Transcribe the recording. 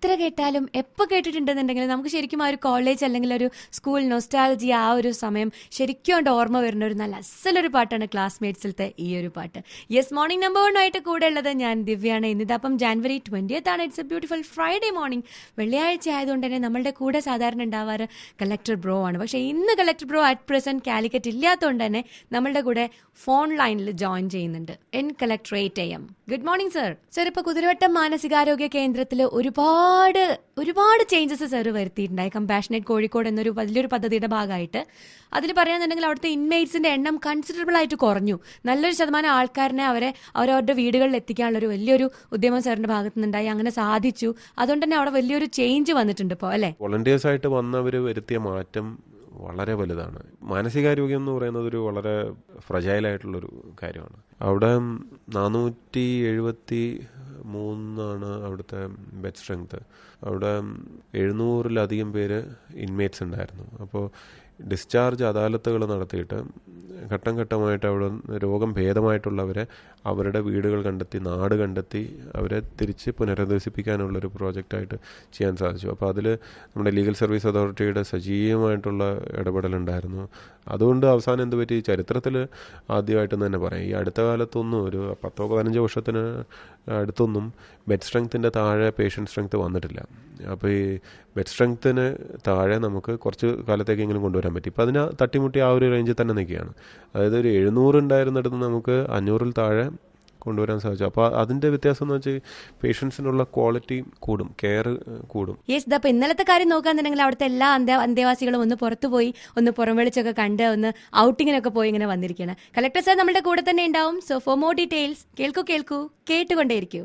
എത്ര കേട്ടാലും എപ്പോൾ കേട്ടിട്ടുണ്ടെന്നുണ്ടെങ്കിൽ നമുക്ക് ശരിക്കും ആ ഒരു കോളേജ് അല്ലെങ്കിൽ ഒരു സ്കൂൾ നൊസ്റ്റാലജി ആ ഒരു സമയം ശരിക്കും കൊണ്ട് ഓർമ്മ വരുന്ന ഒരു നല്ല അസലൊരു പാട്ടാണ് ക്ലാസ്മേറ്റ്സിലത്തെ ഈ ഒരു പാട്ട് യെസ് മോർണിംഗ് നമ്പർ വൺ ആയിട്ട് കൂടെ ഉള്ളത് ഞാൻ ദിവ്യാണ് ഇന്നിതപ്പം ജാനുവരി ട്വന്റിയത്ത് ആണ് it's a beautiful Friday morning വെള്ളിയാഴ്ച ആയതുകൊണ്ട് തന്നെ നമ്മളുടെ കൂടെ സാധാരണ ഉണ്ടാവാറ് കളക്ടർ ബ്രോ ആണ് പക്ഷേ ഇന്ന് collector bro at present Calicut ഇല്ലാത്തതുകൊണ്ട് തന്നെ നമ്മളുടെ കൂടെ ഫോൺ ലൈനിൽ ജോയിൻ ചെയ്യുന്നുണ്ട് എൻ കളക്ടറേറ്റ് എം ഗുഡ് മോർണിംഗ് സർ സർ ഇപ്പൊ കുതിരവട്ടം മാനസികാരോഗ്യ കേന്ദ്രത്തിൽ ഒരുപാട് ഒരുപാട് ചേഞ്ചസ് സർ വരുത്തിയിട്ടുണ്ടായി കമ്പാഷനേറ്റ് കോഴിക്കോട് എന്നൊരു വലിയൊരു പദ്ധതിയുടെ ഭാഗമായിട്ട് അതിൽ പറയുകയാണെന്നുണ്ടെങ്കിൽ അവിടുത്തെ ഇൻമേറ്റ്സിന്റെ എണ്ണം കൺസിഡറബിൾ ആയിട്ട് കുറഞ്ഞു നല്ലൊരു ശതമാനം ആൾക്കാരനെ അവരെ അവരവരുടെ വീടുകളിൽ എത്തിക്കാനുള്ള ഒരു വലിയൊരു ഉദ്യമം സാറിന്റെ ഭാഗത്തു നിന്നുണ്ടായി അങ്ങനെ സാധിച്ചു അതുകൊണ്ട് തന്നെ അവിടെ വലിയൊരു ചേഞ്ച് വന്നിട്ടുണ്ട് ഇപ്പോൾ അല്ലേ വോളണ്ടിയേഴ്സ് ആയിട്ട് വന്നവർ വരുത്തിയ മാറ്റം വളരെ വലുതാണ് മാനസികാരോഗ്യം എന്ന് പറയുന്നത് ഒരു വളരെ ഫ്രജൈലായിട്ടുള്ളൊരു കാര്യമാണ് അവിടെ നാനൂറ്റി എഴുപത്തി മൂന്നാണ് അവിടുത്തെ ബെഡ് സ്ട്രെങ്ത് അവിടെ എഴുന്നൂറിലധികം പേര് ഇൻമേറ്റ്സ് ഉണ്ടായിരുന്നു അപ്പോൾ ഡിസ്ചാർജ് അദാലത്തുകൾ നടത്തിയിട്ട് ഘട്ടം ഘട്ടമായിട്ട് അവിടെ രോഗം ഭേദമായിട്ടുള്ളവരെ അവരുടെ വീടുകൾ കണ്ടെത്തി നാട് കണ്ടെത്തി അവരെ തിരിച്ച് പുനരധിവസിപ്പിക്കാനുള്ളൊരു പ്രോജക്റ്റായിട്ട് ചെയ്യാൻ സാധിച്ചു അപ്പോൾ അതിൽ നമ്മുടെ ലീഗൽ സർവീസ് അതോറിറ്റിയുടെ സജീവമായിട്ടുള്ള ഇടപെടലുണ്ടായിരുന്നു അതുകൊണ്ട് അവസാനം എന്ത് പറ്റി ചരിത്രത്തിൽ ആദ്യമായിട്ട് തന്നെ പറയാം ഈ അടുത്ത കാലത്തൊന്നും ഒരു പത്തോ പതിനഞ്ചോ വർഷത്തിന് അടുത്തൊന്നും ബെഡ് സ്ട്രെങ്ത്തിൻ്റെ താഴെ പേഷ്യൻ്റ് സ്ട്രെങ്ത് വന്നിട്ടില്ല അപ്പോൾ ഈ ബെഡ് സ്ട്രെങ്ത്തിന് താഴെ നമുക്ക് കുറച്ച് കാലത്തേക്കെങ്കിലും കൊണ്ടുവരാൻ പറ്റി ഇപ്പം അതിന് തട്ടിമുട്ടി ആ ഒരു റേഞ്ചിൽ തന്നെ നിൽക്കുകയാണ് അതായത് ഒരു എഴുന്നൂറ് ഉണ്ടായിരുന്നിടത്ത് നമുക്ക് അഞ്ഞൂറിൽ താഴെ കൊണ്ടുവരാൻ സാധിച്ചു അപ്പോൾ അതിൻ്റെ വ്യത്യാസം എന്ന് വെച്ചാൽ പേഷ്യൻസിനുള്ള ക്വാളിറ്റി കൂടും കെയർ കൂടും യെസ് അപ്പൊ ഇന്നലത്തെ കാര്യം നോക്കാന്നുണ്ടെങ്കിൽ അവിടുത്തെ എല്ലാ അന്ത്യ അന്തേവാസികളും ഒന്ന് പുറത്തു പോയി ഒന്ന് പുറം വെളിച്ചൊക്കെ കണ്ട് ഒന്ന് ഔട്ടിങ്ങിനൊക്കെ പോയി ഇങ്ങനെ വന്നിരിക്കുകയാണ് കളക്ടർ സാർ നമ്മുടെ കൂടെ തന്നെ ഉണ്ടാവും സോ ഫോർ മോർ ഡീറ്റെയിൽസ് കേൾക്കൂ കേൾക്കൂ കേട്ടുകൊണ്ടേയിരിക്കൂ